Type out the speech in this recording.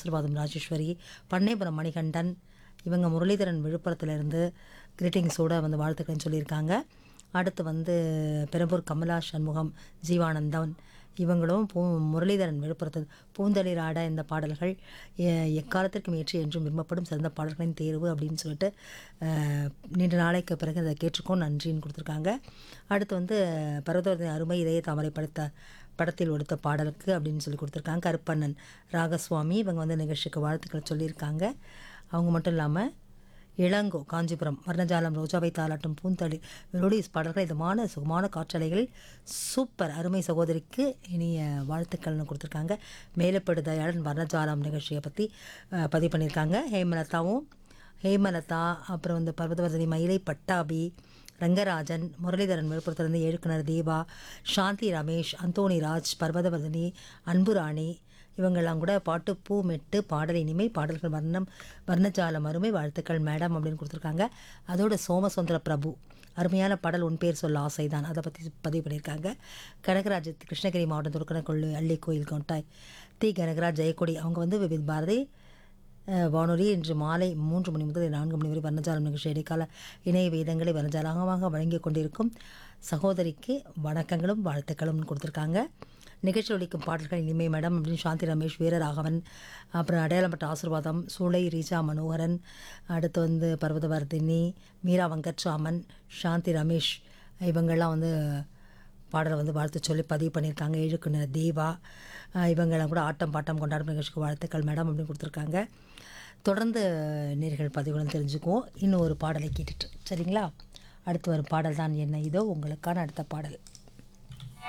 ஆசீர்வாதம் ராஜேஸ்வரி பண்ணைபுரம் மணிகண்டன் இவங்க முரளிதரன் விழுப்புரத்துலேருந்து கிரீட்டிங்ஸோட வந்து வாழ்த்துக்கள்னு சொல்லியிருக்காங்க அடுத்து வந்து பெரம்பூர் கமலா சண்முகம் ஜீவானந்தன் இவங்களும் பூ முரளிதரன் விழுப்புரத்து பூந்தளிர் ஆட இந்த பாடல்கள் எ- எக்காலத்திற்கும் ஏற்றி என்றும் விரும்பப்படும் சிறந்த பாடல்களின் தேர்வு அப்படின்னு சொல்லிட்டு அஹ், நீண்ட நாளைக்கு பிறகு அதை கேட்டிருக்கோம் நன்றின்னு கொடுத்துருக்காங்க அடுத்து வந்து பர்வதவர்தன் அருமை இதய தாமரை படுத்த படத்தில் கொடுத்த பாடலுக்கு அப்படின்னு சொல்லி கொடுத்துருக்காங்க கருப்பண்ணன் ராகசுவாமி இவங்க வந்து நிகழ்ச்சிக்கு வாழ்த்துக்கள் சொல்லியிருக்காங்க அவங்க மட்டும் இல்லாமல் இளங்கோ காஞ்சிபுரம் வர்ணஜாலம் ரோஜாவை தாலாட்டும் பூந்தளி மெலோடிஸ் பாடல்கள் இதமான சுகமான காற்றலைகளில் சூப்பர் அருமை சகோதரிக்கு இனிய வாழ்த்துக்கள்னு கொடுத்துருக்காங்க மேலப்படு தயாளன் வர்ணஜாலம் நிகழ்ச்சியை பற்றி அஹ், பதிவு பண்ணியிருக்காங்க ஹேமலதாவும் ஹேமலதா அப்புறம் வந்து பர்வதவர்தனி மயிலை பட்டாபி ரங்கராஜன் முரளிதரன் விழுப்புரத்திலிருந்து இயக்குனர் தீபா சாந்தி ரமேஷ் அந்தோணி ராஜ் பர்வதவர்தினி அன்புராணி இவங்கெல்லாம் கூட பாட்டு பூ மெட்டு பாடல் இனிமை பாடல்கள் வர்ணம் வர்ணஜாலம் அருமை வாழ்த்துக்கள் மேடம் அப்படின்னு கொடுத்துருக்காங்க அதோட சோமசுந்தர பிரபு அருமையான பாடல் உன் பேர் சொல்ல ஆசைதான் அதை பற்றி பதிவு பண்ணியிருக்காங்க கனகராஜ் கிருஷ்ணகிரி மாவட்டம் துருக்கனக்கொள்ளு அள்ளி கோயில் கொண்டாய் தி கனகராஜ் ஜெயக்கொடி அவங்க வந்து விவித் பாரதி அஹ், வானொலி இன்று மாலை மூன்று மணி முதல் நான்கு மணி வரை வர்ணஜாலம் நிகழ்ச்சி இடைக்கால இணைய வேதங்களை வர்ணஜாலமாக வழங்கி கொண்டிருக்கும் சகோதரிக்கு வணக்கங்களும் வாழ்த்துக்களும் கொடுத்துருக்காங்க நிகழ்ச்சி ஒலிக்கும் பாடல்கள் இனிமை மேடம் அப்படின்னு சாந்தி ரமேஷ் வீரராகவன் அப்புறம் அடையாளப்பட்ட ஆசீர்வாதம் சூளை ரீஜா மனோகரன் அடுத்து வந்து பர்வதவர்தினி மீரா வெங்கட்ராமன் சாந்தி ரமேஷ் இவங்கெல்லாம் வந்து பாடலை வந்து வாழ்த்து சொல்லி பதிவு பண்ணியிருக்காங்க இழுக்குனர் தேவா அஹ் இவங்கெல்லாம் கூட ஆட்டம் பாட்டம் கொண்டாடும் நிகழ்ச்சிக்கு வாழ்த்துக்கள் மேடம் அப்படின்னு கொடுத்துருக்காங்க தொடர்ந்து நேர்கள் பதிவுகளும் தெரிஞ்சுக்குவோம் இன்னும் ஒரு பாடலை கேட்டுட்டு சரிங்களா அடுத்து வரும் பாடல் தான் என்ன இதோ உங்களுக்கான அடுத்த பாடல்